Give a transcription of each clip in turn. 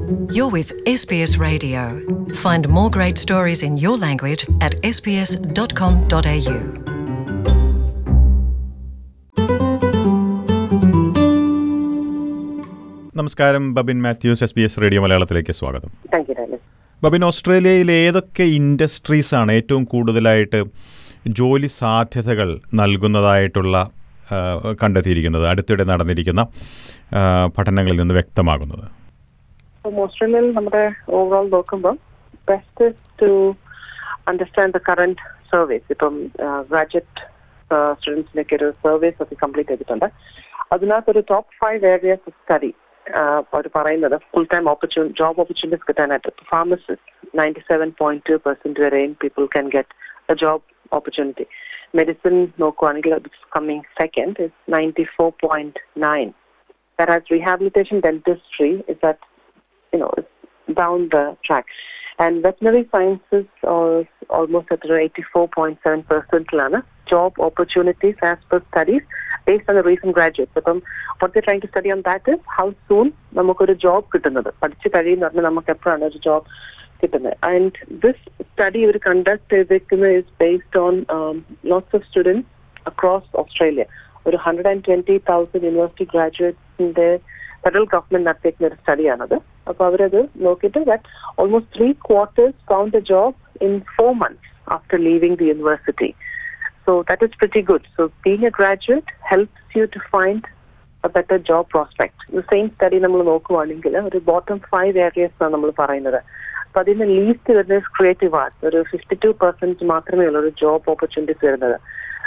You're with SBS Radio. Find more great stories in your language at sbs.com.au. നമസ്കാരം Babin Mathews S B S radio മലയാളത്തിലേക്ക് സ്വാഗതം thank you ഡാലി ബബിൻ ഓസ്ട്രേലിയയിൽ ഏതൊക്കെ ഇൻഡസ്ട്രീസാണ് ഏറ്റവും കൂടുതലായിട്ട് ജോലി സാധ്യതകൾ നൽകുന്നതായിട്ടുള്ള ആ, കണ്ടെത്തിയിരിക്കുന്നത് അടുത്തിടെ നടന്നിരിക്കുന്ന ആ, പഠനങ്ങളിൽ നിന്ന് വ്യക്തമാകുന്നത് അപ്പം ഓസ്ട്രേലിയയിൽ നമ്മുടെ ഓവറോൾ നോക്കുമ്പോൾ best to understand the current service ഇപ്പം ഗ്രാജുവേറ്റ് സ്റ്റുഡൻസിനൊക്കെ ഒരു സർവീസ് ഒക്കെ കംപ്ലീറ്റ് ചെയ്തിട്ടുണ്ട് അതിനകത്തൊരു top five areas of study അവർ പറയുന്നത് full time opportune job opportunities കിട്ടാനായിട്ട് pharmacist ninety seven point two percent വരെയും people can get a job opportunity medicine നോക്കുവാണെങ്കിൽ coming second is ninety four point nine whereas rehabilitation dentistry is at you know it's down the track and veterinary sciences are almost at 84.7 percent lana job opportunities as per studies based on the recent graduates അപ്പം what they're trying to study on that is how soon നമുക്കൊരു job കിട്ടുന്നത് പഠിച്ചു കഴിയുന്ന പറഞ്ഞാൽ നമുക്ക് എപ്പോഴാണ് ഒരു job കിട്ടുന്നത് ആൻഡ് ദിസ് സ്റ്റഡി ഇവർ കണ്ടക്ട് ചെയ്തിരിക്കുന്നത് is based on lots of students across Australia ഒരു hundred and twenty thousand university ഗ്രാജുവേറ്റ്സിന്റെ ഫെഡറൽ ഗവൺമെന്റ് നടത്തിയിരിക്കുന്ന ഒരു സ്റ്റഡിയാണത് അപ്പൊ അവരത് നോക്കിയിട്ട് that almost three quarters found a job in four months after leaving the university so that is pretty good so being a graduate helps you to find A better job prospect same study നമ്മൾ നോക്കുവാണെങ്കിൽ ഒരു bottom five Arias ആണ് നമ്മൾ പറയുന്നത് അപ്പൊ അതിന് least വരുന്നത് creative arts ഒരു ഫിഫ്റ്റി ടു പെർസെന്റ് മാത്രമേ ഉള്ളൂ ഒരു ജോബ് ഓപ്പർച്യൂണിറ്റീസ് വരുന്നത്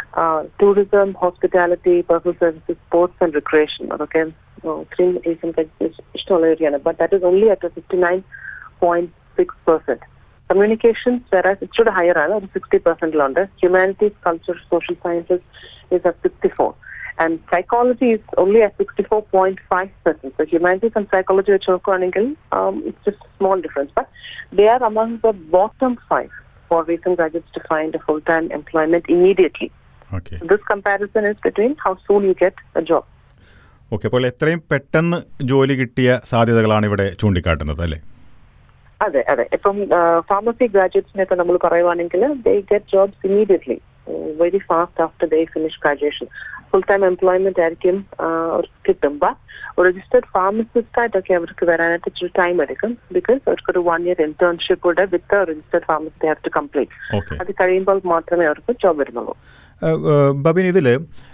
tourism hospitality personal services sports and recreation അതൊക്കെ ഇത്രയും ഇഷ്ടമുള്ള ഏരിയയാണ് but that is only at fifty nine point six percent communications വേറെ ഇച്ചിരി ഹയർ ആണ് ഒരു സിക്സ്റ്റി പെർസെന്റിലുണ്ട് humanities culture social sciences is at sixty four and psychology is only at sixty four point five percent so humanities and psychology വെച്ച് നോക്കുകയാണെങ്കിൽ it's just small difference but they are among the bottom five for recent graduates to find a full-time employment immediately. Okay This comparison is between how soon you get a job. Okay അപ്പോൾ എത്രയും പെട്ടെന്ന് ജോലി കിട്ടിയ സാധ്യതകളാണ് ഇവിടെ ചൂണ്ടിക്കാട്ടുന്നത് അല്ലേ അതെ അതെ ഇപ്പം ഫാർമസി ഗ്രാജുവേറ്റ്സിനൊക്കെ നമ്മൾ പറയുവാണെങ്കിൽ they get jobs immediately very fast after they finish graduation full time employment ആയിരിക്കും അവർക്ക് കിട്ടും രജിസ്റ്റേർഡ് ഫാർമസിസ്റ്റ് ആയിട്ടൊക്കെ അവർക്ക് വരാനായിട്ട് ഇച്ചിരി ടൈം എടുക്കും ബിക്കോസ് അവർക്കൊരു വൺ ഇയർ ഇന്റേൺഷിപ്പ് കൂടെ with registered pharmacist have to complete okay അത് കഴിയുമ്പോൾ മാത്രമേ അവർക്ക് ജോബ് വരുന്നുള്ളൂ ബബിൻ ഇതിൽ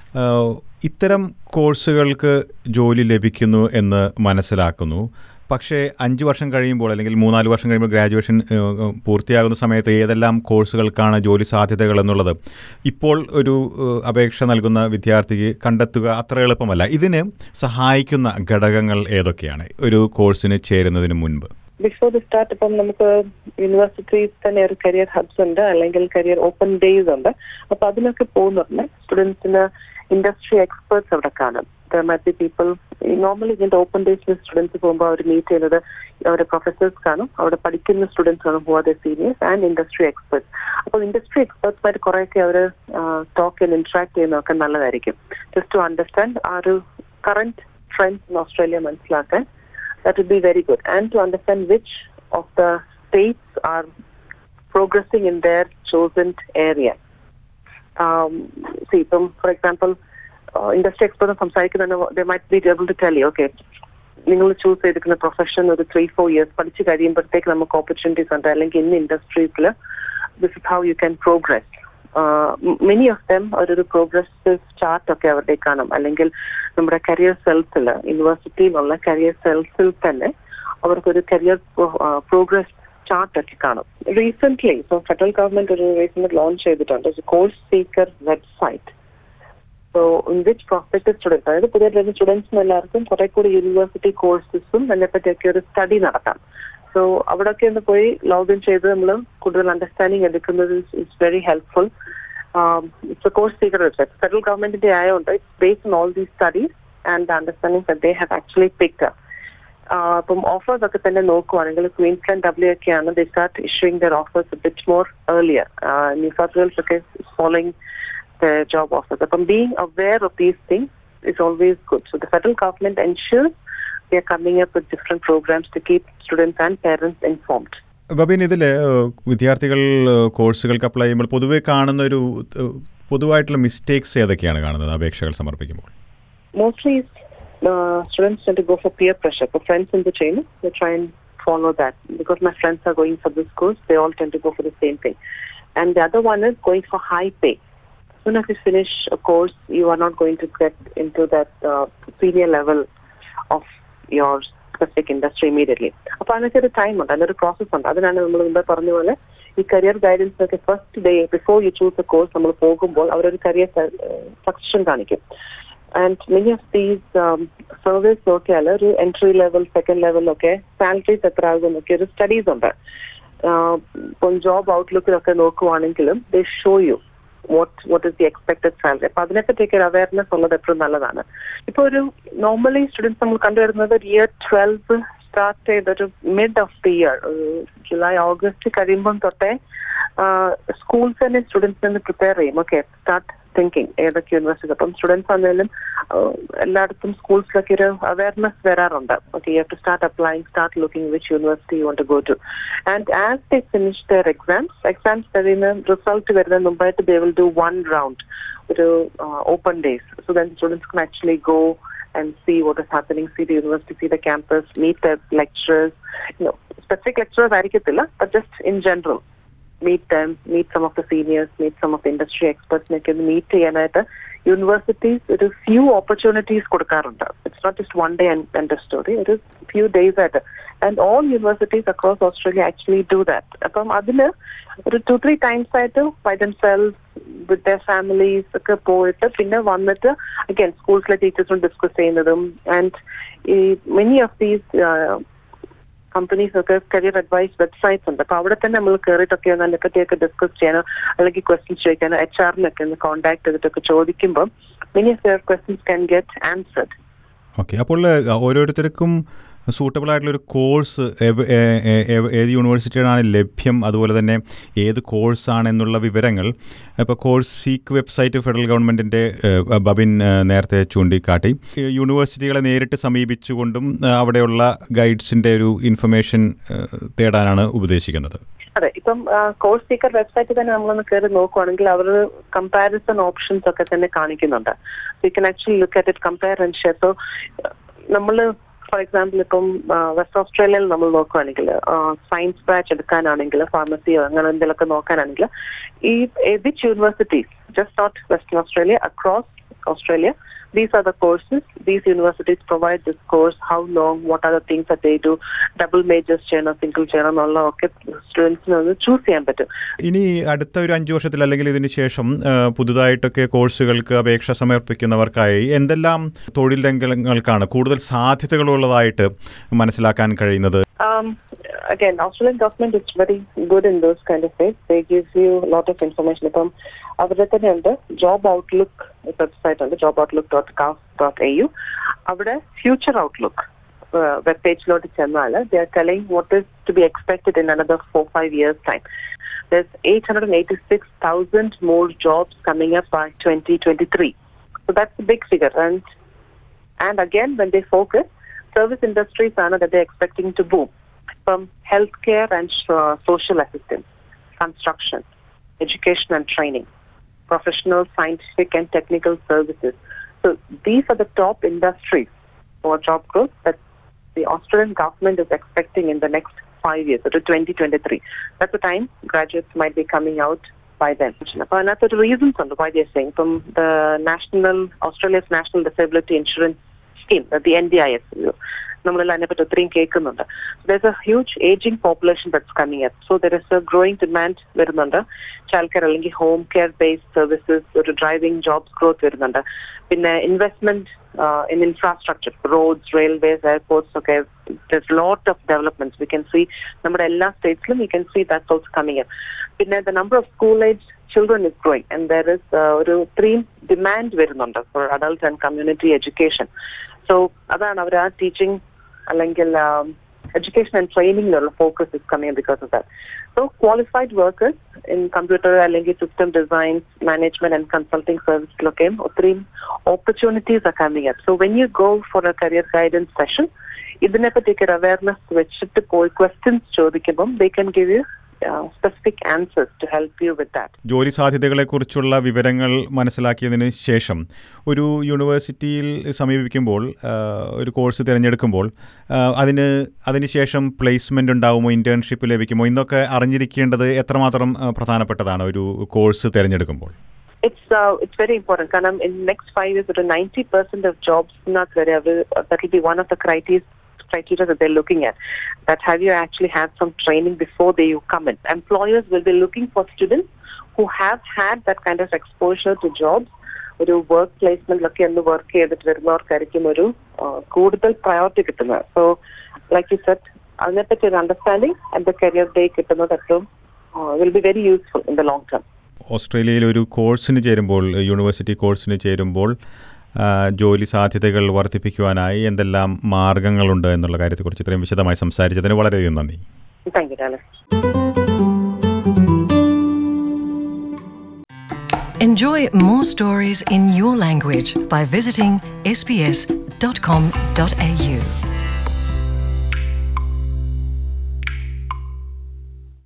ഇത്തരം കോഴ്സുകൾക്ക് ജോലി ലഭിക്കുന്നു എന്ന് മനസ്സിലാക്കുന്നു പക്ഷേ അഞ്ച് വർഷം കഴിയുമ്പോൾ അല്ലെങ്കിൽ മൂന്നാല് വർഷം കഴിയുമ്പോൾ ഗ്രാജുവേഷൻ ഏഹ്, പൂർത്തിയാകുന്ന സമയത്ത് ഏതെല്ലാം കോഴ്സുകൾക്കാണ് ജോലി സാധ്യതകൾ എന്നുള്ളത് ഇപ്പോൾ ഒരു ഏഹ്, അപേക്ഷ നൽകുന്ന വിദ്യാർത്ഥിക്ക് കണ്ടെത്തുക അത്ര എളുപ്പമല്ല ഇതിന് സഹായിക്കുന്ന ഘടകങ്ങൾ ഏതൊക്കെയാണ് ഒരു കോഴ്സിന് ചേരുന്നതിന് മുൻപ് ബിഫോർ ദി സ്റ്റാർട്ട് ഇപ്പം നമുക്ക് യൂണിവേഴ്സിറ്റീസ് തന്നെ ഒരു കരിയർ ഹബ്സ് ഉണ്ട് അല്ലെങ്കിൽ കരിയർ ഓപ്പൺ ഡേയ്സ് ഉണ്ട് അപ്പൊ അതിനൊക്കെ പോകുന്നുണ്ട് സ്റ്റുഡൻസിന് ഇൻഡസ്ട്രി എക്സ്പേർട്സ് അവിടെ കാണും മറ്റ് പീപ്പിൾ നോർമലി ഇങ്ങനത്തെ ഓപ്പൺ ഡേയ്സിൽ സ്റ്റുഡൻസ് പോകുമ്പോൾ അവർ മീറ്റ് ചെയ്യുന്നത് അവരുടെ പ്രൊഫസേഴ്സ് കാണും അവിടെ പഠിക്കുന്ന സ്റ്റുഡൻസ് കാണും who are the seniors and industry experts അപ്പോൾ ഇൻഡസ്ട്രി എക്സ്പേർട്സുമായിട്ട് കുറേയൊക്കെ അവർ ടോക്ക് ചെയ്ത് ഇന്ററാക്ട് ചെയ്യുന്നതൊക്കെ നല്ലതായിരിക്കും ജസ്റ്റ് ടു അണ്ടർസ്റ്റാൻഡ് ആ ഒരു കറന്റ് ട്രെൻഡ്സ് ഇൻ ഓസ്ട്രേലിയ മനസ്സിലാക്കാൻ that would be very good. And to understand which of the states are progressing in their chosen area. Um, see, from, for example, uh, industry experts സംസാരിക്കുന്ന they might be able to tell you, okay, നിങ്ങൾ choose ചെയ്തിരിക്കുന്ന profession ഒരു three four years പഠിച്ചു കഴിയുമ്പോഴത്തേക്ക് നമുക്ക് opportunities ഉണ്ട് അല്ലെങ്കിൽ ഇന്ന് ഇൻഡസ്ട്രീസിൽ this is how you can progress many of them ഒരു പ്രോഗ്രസ് ചാർട്ട് ഒക്കെ അവരുടെ കാണും അല്ലെങ്കിൽ നമ്മുടെ കരിയർ സെൽസിൽ യൂണിവേഴ്സിറ്റിയിലുള്ള കരിയർ സെൽസിൽ തന്നെ അവർക്കൊരു കരിയർ പ്രോഗ്രസ് ചാർട്ട് ഒക്കെ കാണും റീസെന്റ് ഇപ്പൊ ഫെഡറൽ ഗവൺമെന്റ് ഒരു റീസെന്റ് ലോഞ്ച് ചെയ്തിട്ടുണ്ട് course seeker website so in which prospective students അതായത് പുതിയ വരുന്ന സ്റ്റുഡൻസിന് എല്ലാവർക്കും കുറെ കൂടി യൂണിവേഴ്സിറ്റി കോഴ്സസും അതിനെപ്പറ്റിയൊക്കെ ഒരു സ്റ്റഡി നടത്താം സോ അവിടെയൊക്കെ ഒന്ന് പോയി ലോഗിൻ ചെയ്ത് നമ്മൾ കൂടുതൽ അണ്ടർസ്റ്റാൻഡിങ് എടുക്കുന്നത് it's very helpful it's a course seeker website federal ഗവൺമെന്റിന്റെ ആയതുകൊണ്ട് it's based on all these studies and understanding they have actually picked അപ്പം ഓഫേഴ്സ് ഒക്കെ തന്നെ നോക്കുവാണെങ്കിൽ ക്വീൻസ്ലാൻഡ് ഡബ്ല്യു ഒക്കെയാണ് they start issuing their offers bit more earlier New South Wales ഒക്കെ following the job offers. Upon being aware of these things is always good. So the federal government ensures we are coming up with different programs to keep students and parents informed. Babin ഇതിൽ വിദ്യാർത്ഥികൾ ഏഹ്, കോഴ്സുകൾക്ക് apply ചെയ്യുമ്പോൾ പൊതുവെ കാണുന്ന ഒരു ഏഹ്, പൊതുവായിട്ടുള്ള mistakes ഏതൊക്കെയാണ് കാണുന്നത് അപേക്ഷകൾ സമർപ്പിക്കുമ്പോൾ Mostly, uh, students tend to go for peer pressure. For friends in the chain, they try and follow that. Because my friends are going for this course, they all tend to go for the same thing. And the other one is going for high pay. As soon as you finish a course, you are not going to get into that uh, senior level of your specific industry immediately അപ്പൊ അതിനൊക്കെ ഒരു time ഉണ്ട് അതിനൊരു process ഉണ്ട് അതിനാണ് നമ്മൾ മുമ്പേ പറഞ്ഞ പോലെ ഈ കരിയർ ഗൈഡൻസ് ഒക്കെ first day before you choose a course നമ്മൾ പോകുമ്പോൾ അവരൊരു കരിയർ സക്സഷൻ കാണിക്കും and many of these service നോക്കിയാൽ ഒരു എൻട്രി ലെവൽ സെക്കൻഡ് ലെവലൊക്കെ സാലറീസ് എത്ര ആകും എന്നൊക്കെ ഒരു സ്റ്റഡീസ് ഉണ്ട് ആഹ് ഇപ്പം ജോബ് ഔട്ട്ലുക്കിലൊക്കെ നോക്കുവാണെങ്കിലും they show you what what is the expected salary അപ്പൊ അതിനെപ്പറ്റിയൊക്കെ ഒരു അവയർനെസ് ഉള്ളത് എപ്പോഴും നല്ലതാണ് ഇപ്പൊ ഒരു നോർമലി സ്റ്റുഡൻസ് നമ്മൾ കണ്ടുവരുന്നത് ഒരു ഇയർ ട്വൽവ് സ്റ്റാർട്ട് ചെയ്തൊരു mid of the year July August കഴിയുമ്പം തൊട്ടേ സ്കൂൾസ് തന്നെ സ്റ്റുഡൻസിനെ പ്രിപ്പയർ ചെയ്യും ഓക്കെ സ്റ്റാർട്ട് തിങ്കിങ് ഏതൊക്കെ യൂണിവേഴ്സിറ്റി അപ്പം സ്റ്റുഡൻസ് ആണെങ്കിലും എല്ലായിടത്തും സ്കൂൾസിലൊക്കെ ഒരു അവയർനെസ് വരാറുണ്ട് okay you have to start applying start looking which university you want to go to and as they finish their exams exams കഴിയുന്ന റിസൾട്ട് വരുന്ന മുമ്പായിട്ട് they will do one round ഒരു open days so then students can actually go and see what is happening, see the university, see the campus, meet the lecturers. You know, specific lecturers ആയിരിക്കത്തില്ല, but just in general. meet them, meet some of the seniors, meet some of the industry experts, ഒക്കെ ഒന്ന് meet ചെയ്യാനായിട്ട് universities ഒരു few opportunities കൊടുക്കാറുണ്ട് it's not just one day and story ഒരു few days ആയിട്ട് and all universities across Australia actually do that അപ്പം അതിന് ഒരു ടു ത്രീ ടൈംസ് ആയിട്ട് by themselves with the families ഒക്കെ പോയിട്ട് പിന്നെ വന്നിട്ട് അഗൈൻ സ്കൂൾസിലെ ടീച്ചേഴ്സും ഡിസ്കസ് ചെയ്യുന്നതും ആൻഡ് ഈ മെനി ഓഫ് ദീസ് കമ്പനീസ് ഒക്കെ കരിയർ അഡ്വൈസ് വെബ്സൈറ്റ്സ് ഉണ്ട് അപ്പൊ അവിടെ തന്നെ നമ്മൾ കയറിയിട്ടൊക്കെ ഒന്ന് അതിനെപ്പറ്റിയൊക്കെ ഡിസ്കസ് ചെയ്യാനോ അല്ലെങ്കിൽ ക്വസ്റ്റ്യൻസ് ചോദിക്കാനോ എച്ച് ആറിനൊക്കെ ഒന്ന് കോൺടാക്ട് ചെയ്തിട്ടൊക്കെ ചോദിക്കുമ്പോൾ many of their questions can get answered okay അപ്പോൾ ഏഹ്, ഓരോരുത്തർക്കും സൂട്ടബിൾ ആയിട്ടുള്ള ഒരു കോഴ്സ് ഏത് യൂണിവേഴ്സിറ്റിയിലാണ് ലഭ്യം അതുപോലെ തന്നെ ഏത് കോഴ്സാണ് എന്നുള്ള വിവരങ്ങൾ ഇപ്പോൾ കോഴ്സ് സീക്ക് വെബ്സൈറ്റ് ഫെഡറൽ ഗവൺമെൻറ്റിൻ്റെ ബബിൻ ഏഹ്, നേരത്തെ ചൂണ്ടിക്കാട്ടി ഈ യൂണിവേഴ്സിറ്റികളെ നേരിട്ട് സമീപിച്ചുകൊണ്ടും ഏഹ്, അവിടെയുള്ള ഗൈഡ്സിൻ്റെ ഒരു ഇൻഫർമേഷൻ ഏഹ്, തേടാനാണ് ഉപദേശിക്കുന്നത് അതെ ഇപ്പം കോഴ്സ് സീക്കർ വെബ്സൈറ്റിൽ തന്നെ നമ്മളൊന്ന് കയറി നോക്കുവാണെങ്കിൽ അവർ കമ്പാരിസൺ ഓപ്ഷൻസ് ഒക്കെ തന്നെ കാണിക്കുന്നുണ്ട് you can actually look at it compare and share so നമ്മൾ ഫോർ എക്സാമ്പിൾ ഇപ്പം വെസ്റ്റ് ഓസ്ട്രേലിയയിൽ നമ്മൾ നോക്കുവാണെങ്കിൽ സയൻസ് ബാച്ച് എടുക്കാനാണെങ്കിൽ ഫാർമസിയോ അങ്ങനെ എന്തെങ്കിലുമൊക്കെ നോക്കാനാണെങ്കിൽ ഈ which universities just not Western Australia across Australia. These are the courses. These universities provide this course. How long? What are the things that they do? Double majors ചെയ്യണോ single ചെയ്യണോ എന്നുള്ള ഒക്കെ സ്റ്റുഡൻസിന് ഒന്ന് ചൂസ് ചെയ്യാൻ പറ്റും ഇനി അടുത്ത ഒരു അഞ്ച് വർഷത്തിൽ അല്ലെങ്കിൽ ഇതിന് ശേഷം ആ, പുതുതായിട്ടൊക്കെ കോഴ്സുകൾക്ക് അപേക്ഷ സമർപ്പിക്കുന്നവർക്കായി എന്തെല്ലാം തൊഴിൽ രംഗങ്ങൾക്കാണ് കൂടുതൽ സാധ്യതകളുള്ളതായിട്ട് മനസ്സിലാക്കാൻ കഴിയുന്നത് Um, again, Australian government is very good in those kind of ways. They give you a lot of information. ഇപ്പം അവരുടെ തന്നെ ഉണ്ട് ജോബ് ഔട്ട്ലുക്ക് വെബ്സൈറ്റ് ഉണ്ട് job outlook dot gov dot A U അവിടെ ഫ്യൂച്ചർ ഔട്ട്ലുക്ക് വെബ് പേജിലോട്ട് ചെന്നാൽ they are telling what is to be expected in another four five years time There's 886,000 more jobs coming up by 2023. So that's a big figure. And and again, when they focus, service industries are that they're expecting to boom from healthcare and uh, social assistance, construction, education and training, professional, scientific and technical services. So these are the top industries for job growth that the Australian government is expecting in the next five years, so to 2023. That's the time graduates might be coming out by then. അപ്പോൾ അതിനകത്തൊരു reasons ഉണ്ട് why they're saying from the national Australia's national disability insurance scheme, the NDIS. നമ്മളെല്ലാം അതിനെപ്പറ്റി ഒത്തിരിയും കേൾക്കുന്നുണ്ട് there a huge ageing population that's coming up so there is a growing demand വരുന്നുണ്ട് child care അല്ലെങ്കിൽ home care based services ഒരു driving jobs growth വരുന്നുണ്ട് പിന്നെ investment in infrastructure roads railways airports ഒക്കെ lot of developments we can see നമ്മുടെ എല്ലാ സ്റ്റേറ്റ്സിലും we can see that's also coming up പിന്നെ the number of school age children is growing and there is ഒരു ഇത്രയും demand വരുന്നുണ്ട് for adult and community education so അതാണ് അവർ ആ ടീച്ചിങ് അല്ലെങ്കിൽ എഡ്യൂക്കേഷൻ ആൻഡ് ട്രെയിനിങ്ങിലുള്ള focus is coming because of that so qualified workers in computer അല്ലെങ്കിൽ system designs management and consulting സർവീസിലൊക്കെയും ഒത്തിരിയും opportunities are coming up so when you go for a career guidance session ഇതിനെപ്പറ്റിയൊക്കെ ഒരു awareness വെച്ചിട്ട് പോയി questions ചോദിക്കുമ്പം they can give you specific answers to help you with that ജോലി സാധ്യതകളെക്കുറിച്ചുള്ള വിവരങ്ങൾ മനസ്സിലാക്കിയതിന് ശേഷം ഒരു യൂണിവേഴ്സിറ്റിയിൽ സമീപിക്കുമ്പോൾ ആ, ഒരു കോഴ്സ് തിരഞ്ഞെടുക്കുമ്പോൾ ആ, അതിന് അതിനുശേഷം പ്ലേസ്മെൻ്റ് ഉണ്ടാവുമോ ഇൻറ്റേൺഷിപ്പ് ലഭിക്കുമോ ഇന്നൊക്കെ അറിഞ്ഞിരിക്കേണ്ടത് എത്രമാത്രം ആ, പ്രധാനപ്പെട്ടതാണ് ഒരു കോഴ്സ് തിരഞ്ഞെടുക്കുമ്പോൾ It's uh, it's very important. Kanam, in next five years, about ninety percent of jobs not very available. That will be one of the criteria criteria that they're looking at. That have you actually had some training before they you come in? Employers will be looking for students who have had that kind of exposure to jobs. ഒരു work പ്ലേസ്മെന്റിലൊക്കെ ഒന്ന് work ചെയ്തിട്ട് വരുന്നവർക്കായിരിക്കും ഒരു ആ, കൂടുതൽ priority കിട്ടുന്നത് so like you set അതിനെപ്പറ്റി ഒരു understanding and the career day കിട്ടുന്നത് ഏറ്റവും will be very useful in the long term ഓസ്ട്രേലിയയിൽ ഒരു കോഴ്സിന് ചേരുമ്പോൾ യൂണിവേഴ്സിറ്റി കോഴ്സിന് ചേരുമ്പോൾ ആ, ജോലി സാധ്യതകൾ വർദ്ധിപ്പിക്കുവാനായി എന്തെല്ലാം മാർഗങ്ങളുണ്ട് എന്നുള്ള കാര്യത്തെക്കുറിച്ച് ഇത്രയും വിശദമായി സംസാരിച്ചതിന് വളരെയധികം നന്ദി thank you Dallas Enjoy more stories in your language by visiting sbs.com.au.